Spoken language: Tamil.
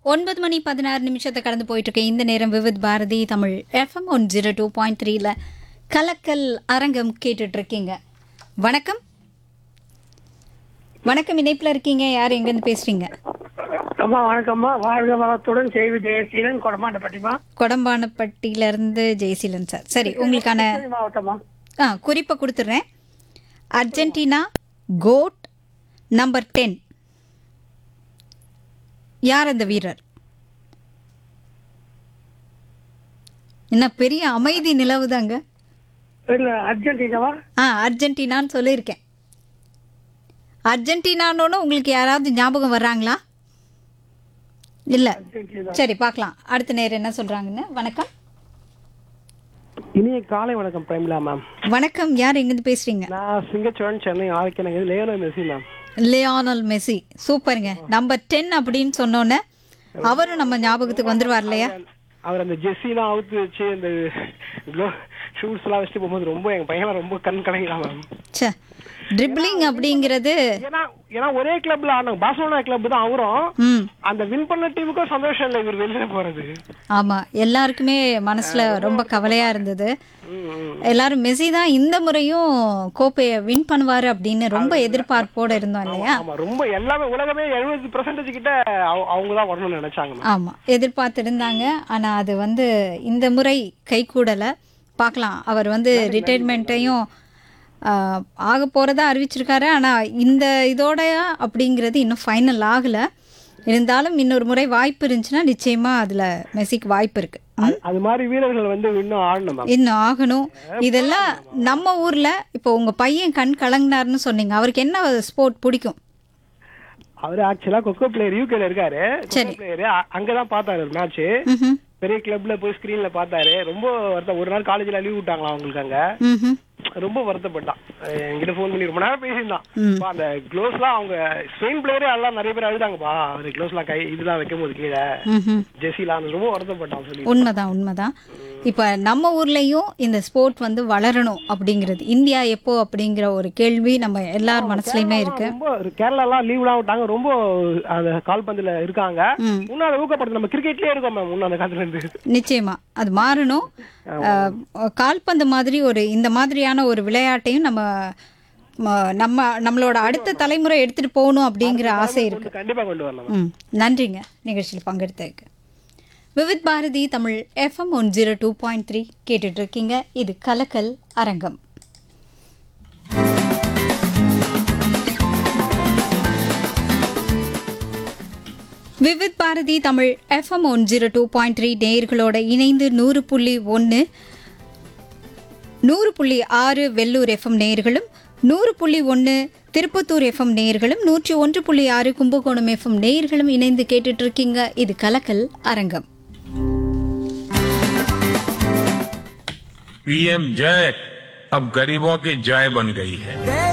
ஒன்பது மணி பதினாறு நிமிஷத்தை கடந்து போயிட்டு இருக்க இந்த நேரம் Vividh Bharati Tamil FM one zero two point த்ரீல கலக்கல் அரங்கம் கேட்டுட்டு இருக்கீங்க வணக்கம் வணக்கம் இணைப்பில் இருக்கீங்க யார் எங்கேருந்து பேசுறீங்க அம்மா வணக்கம்மா வாழ்க வளத்துடன் செய்தி ஜெயசீலன் கொடமாண்டப்பட்டிமா கொடம்பானப்பட்டியிலேருந்து ஜெயசீலன் சார் சரி உங்களுக்கான மாவட்டமா ஆ குறிப்பை கொடுத்துட்றேன் அர்ஜென்டினா கோட் நம்பர் டென் யார் அந்த வீரர் என்ன பெரிய அமைதி நிலவுதாங்க இல்ல அர்ஜென்டினாவா ஆ அர்ஜென்டினான்னு சொல்லியிருக்கேன் அர்ஜென்டினான்னு உங்களுக்கு யாராவது ஞாபகம் வர்றாங்களா இல்லை அர்ஜென்டினா சரி பார்க்கலாம் அடுத்த நேரம் என்ன சொல்கிறாங்கன்னு வணக்கம் இனிய காலை வணக்கம் பிரேமிலா மேம் வணக்கம் யார் எங்கேருந்து பேசுகிறீங்க நான் சிங்கச்சோழன் சென்னை ஆரோக்கிய லேயனோ மெஸ்ஸி மேம் லியோனல் மெஸ்ஸி சூப்பருங்க நம்பர் டென் அப்படின்னு சொன்னோன்னே அவரும் நம்ம ஞாபகத்துக்கு வந்துருவார் இல்லையா அவர் அந்த ஜெர்சிலாம் அவுத்து வச்சு அந்த க்ளோ ஷூஸ் எல்லாம் வச்சுட்டு போகும்போது ரொம்ப எங்க பையன் ரொம்ப கண் கலங்கிடான் மேம் ச்சே ட்ரிப்ளிங் அப்படிங்கிறது ஏன்னா ஏன்னா ஒரே கிளப்ல ஆனாங்க பார்சலோனா கிளப் தான் அவரும் ம் அந்த வின் பண்ண டீமுக்கும் சந்தோஷம் இல்லை இவர் வெளியில போறது ஆமாம் எல்லாருக்குமே மனசில் ரொம்ப கவலையாக இருந்தது ம், ம். எல்லாரும் மெஸ்ஸி தான் இந்த முறையும் கோப்பையை வின் பண்ணுவார் அப்படின்னு ரொம்ப எதிர்பார்ப்போட இருந்தோம் இல்லையா ஆமா ரொம்ப எல்லாமே உலகமே எழுபது பெர்சன்டேஜ் கிட்ட அவ- அவங்க தான் வரணும்னு நினைச்சாங்க மேம் ஆமாம் எதிர்பார்த்திருந்தாங்க ஆனால் அது வந்து இந்த முறை கைகூடலை பார்க்கலாம் அவர் வந்து ரிட்டைர்மெண்ட்டையும் ஆக போகிறதா அறிவிச்சிருக்காரு ஆனால் இந்த இதோட அப்படிங்கிறது இன்னும் ஃபைனல் ஆகலை இருந்தாலும் இன்னொரு முறை வாய்ப்பு இருந்துச்சுன்னா நிச்சயமாக அதில் மெஸ்ஸிக்கு வாய்ப்பு இருக்குது அது- அது மாதிரி வீரர்கள் வந்து இன்னும் ஆடணும் மேம் இன்னும் ஆகணும் இதெல்லாம் நம்ம ஊரில் இப்போ உங்கள் பையன் கண் கலங்கினார்னு சொன்னீங்க அவருக்கு என்ன ஸ்போர்ட் பிடிக்கும் அவரு ஆக்சுவலா கொக்கோ பிளேயர் யூகேல இருக்காரு கொக்கோ பிளேயர் அங்கதான் பார்த்தாரு மேட்ச் ம்ஹும். பெரிய கிளப்ல போய் ஸ்கிரீன்ல பார்த்தாரு ரொம்ப வருத்தம் ஒரு நாள் காலேஜ்ல லீவ் விட்டாங்களா அவங்களுக்கு அங்க ம்ஹும். ரொம்ப வருத்தப்பட்டான் அஹ் என்கிட்ட ஃபோன் பண்ணி ரொம்ப நேரம் பேசியிருந்தான் அப்பா, அந்த க்ளோஸ்லாம் அவங்க ஸ்பெயின் பிளேயரே எல்லாம் நிறைய பேர் அழுதாங்கப்பா அவர் க்ளோஸ்லாம் கை இதெல்லாம் வைக்கும் போது கீழே ம்ஹும். ஜெர்சிலாம் ரொம்ப வருத்தப்பட்டான் சொல்லி உண்மைதான் உண்மைதான் இப்போ நம்ம ஊர்லேயும் இந்த ஸ்போர்ட் வந்து வளரணும் அப்படிங்கிறது இந்தியா எப்போ அப்படிங்கிற ஒரு கேள்வி நம்ம எல்லார் மனசுலையுமே இருக்கு ரொம்ப கேரளாலாம் லீவ்லாம் விட்டாங்க ரொம்ப அந்த கால்பந்துல இருக்காங்க ம். இன்னும் அதை ஊக்கப்படுத்த நம்ம கிரிக்கெட்லயே இருக்கோம் மேம் முன்ன அந்த காலத்துல இருந்து நிச்சயமா அது மாறணும் அஹ், கால்பந்து மாதிரி ஒரு இந்த மாதிரியான ஒரு விளையாட்டையும் நம்ம ம- நம்ம நம்மளோட அடுத்த தலைமுறை எடுத்துட்டு போகணும் அப்படிங்கிற ஆசை இருக்கு கொண்டு- கண்டிப்பா கொண்டு வரலாம் ம் நன்றிங்க நிகழ்ச்சியில் பங்கெடுத்ததுக்கு Vividh Bharati Tamil FM one zero two point three கேட்டுட்டு இருக்கீங்க இது கலக்கல் அரங்கம் Vividh Bharati Tamil FM one zero two point three நேயர்களோட இணைந்து நூறு புள்ளி ஒன்று நூறு புள்ளி ஆறு வெள்ளூர் எஃப்எம் நேயர்களும் நூறு புள்ளி ஒன்று திருப்பத்தூர் எஃப்எம் நேயர்களும் நூற்றி ஒன்று புள்ளி ஆறு கும்பகோணம் எஃப்எம் நேயர்களும் இணைந்து கேட்டுட்டு இருக்கீங்க இது கலக்கல் அரங்கம் पीएम जय अब गरीबों की जय बन गई है